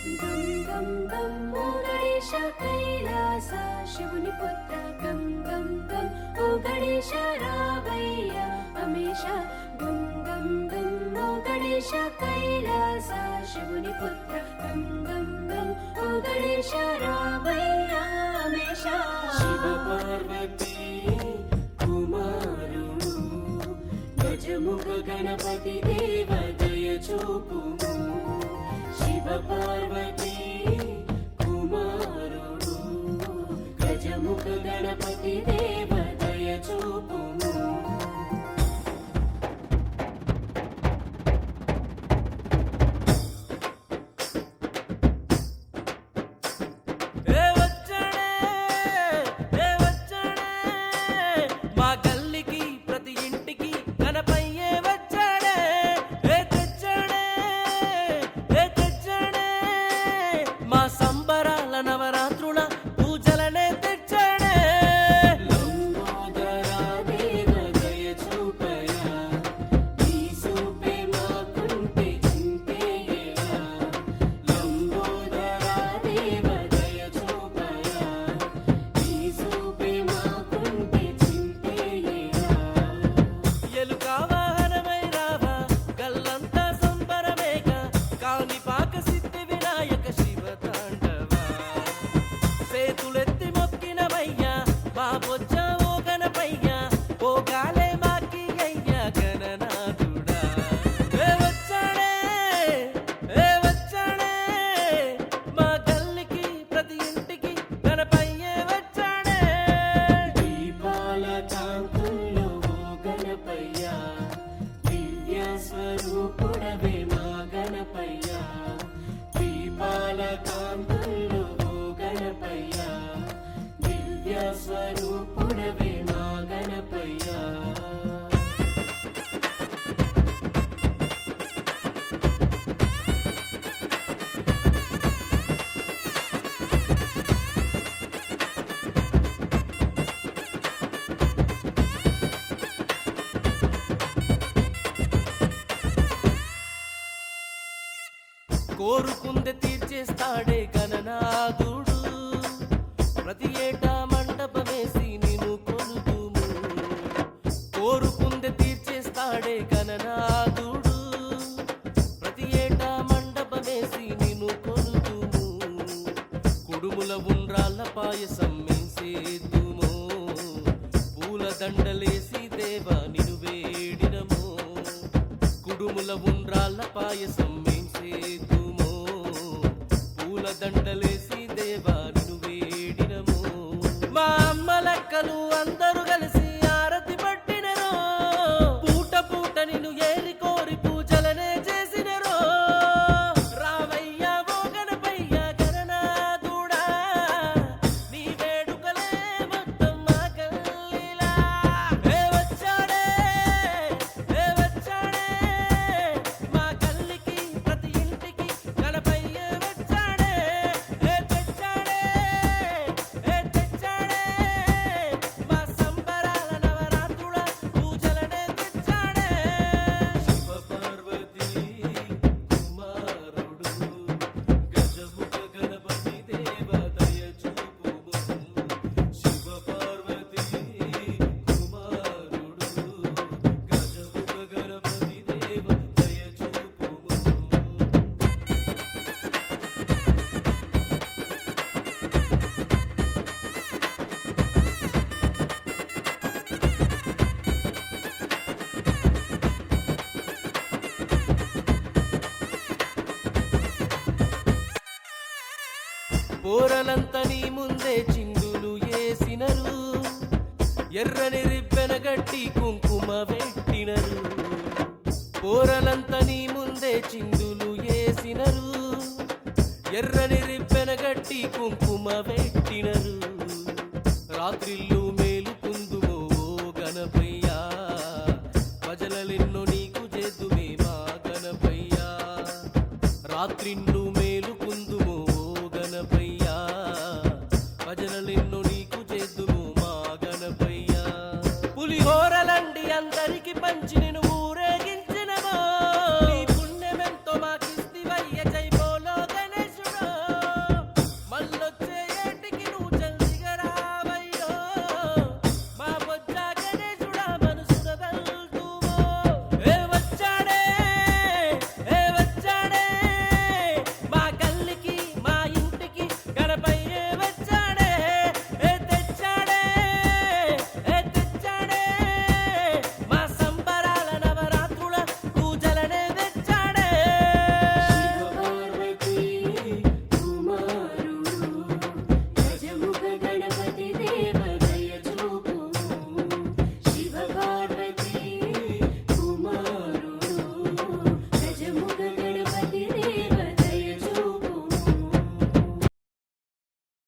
గం గం గం ఓ గణేశ కైలాస శివుని పుత్ర గం గం గం ఓ గణేశ రావయ్య అమేష గం గం గం ఓ గణేశ కైలాస శివుని పుత్ర గం గం గం ఓ గణేశ రావయ్య అమేష శివ పార్వతీ కుమారుడు గజముఖ గణపతి దేవ దయ చూపుము శివ పార్వతీ కుమారుడు గజముఖ గణపతి దేవ దయ చూపుము ఏ వచ్చాడే ఏ వచ్చాడే మా గల్లికి ప్రతి ఇంటికి కనపయ్యే వచ్చాడే ఏ తెచ్చాడే ఏ తెచ్చాడే మా సంబరాల నవరాత్రుల పూజలనే తెచ్చాడే లంబోదరా దేవ దయ చూపయా నీ చూపే మాకుంటే చింతేయా లంబోదరా దేవ దయ చూపయా నీ చూపే మాకుంటే చింతేయా ఎలుక వాహనమై రావా గల్లంతా సంబరమేగా కాని పాక సిద్ధి వినాయక శివ తాండవా సేతులెత్తి మొక్కినవయ్యా మా బొజ్జ ఓ గణపయ్యా ఓ గాలే మాకి అయ్యా గణనాథుడా ఏ వచ్చాడే ఏ వచ్చాడే మా గల్లికి ప్రతి ఇంటికి గణపయ్యే వచ్చాడే దీపాల కాంతుల్లో ఓ గణపయ్యా దివ్య స్వరూపుడవే మా గణపయ్యా దీపాల కాంతుల్లో ఓ గణపయ్యా దివ్య స్వరూపుడవే మా గణపయ్యా కోరుకుంది తీర్చేస్తాడే గణనాథుడు ప్రతి ఏటా మండపమేసి నేను కొలుదుము కోరుకుంది తీర్చేస్తాడే గణనాథుడు ప్రతి ఏటా మండపమేసి నేను కొలుదుము కుడుముల ఉండ్రాళ్ళ పాయసం మేసేద్దుము పూల దండలేసి దేవా నిను వేడినము కుడుముల ఉండ్రాళ్ళ పాయసం మేం సేతుమో పూల దండలేసి దేవాను వేడినము మా అమ్మ లెక్కలు అందరూ కలిసి ఆరతి పట్టినరో పూట పూట నిన్ను ఏరి కోరి పూజలనే చేసినరో రావయ్య ఓ గణపయ్య గణనాథుడా నీ వేడుకలే మొత్తం మా కల్లిలా ఏ వచ్చాడే ఏ వచ్చాడే మా కల్లికి ప్రతి ఇంటికి గణపయ్య వచ్చాడే ఏ తెచ్చాడే ఏ తెచ్చాడే మా సంబరాల నవరాత్రుల పూజలనే తెచ్చాడే శివ పార్వతీ కుమారుడు గజముఖ గణపతి దేవ దయ చూపుము శివ పార్వతీ కుమారుడు గజముఖ గణపతి దేవ దయ చూపుము పోరలంత నీ ముందే చిందులు వేసినరు ఎర్రని రిబ్బెన గట్టి కుంకుమ పెట్టినరు పోరలంత నీ ముందే చిందులు వేసినరు ఎర్రని రిబ్బెన గట్టి కుంకుమ పెట్టినరు రాత్రిళ్ళు మేలుకుందుమో ఓ గణపయ్యా భజనలెన్నో నీకు చేద్దుమే మా గణపయ్యా రాత్రిన్ను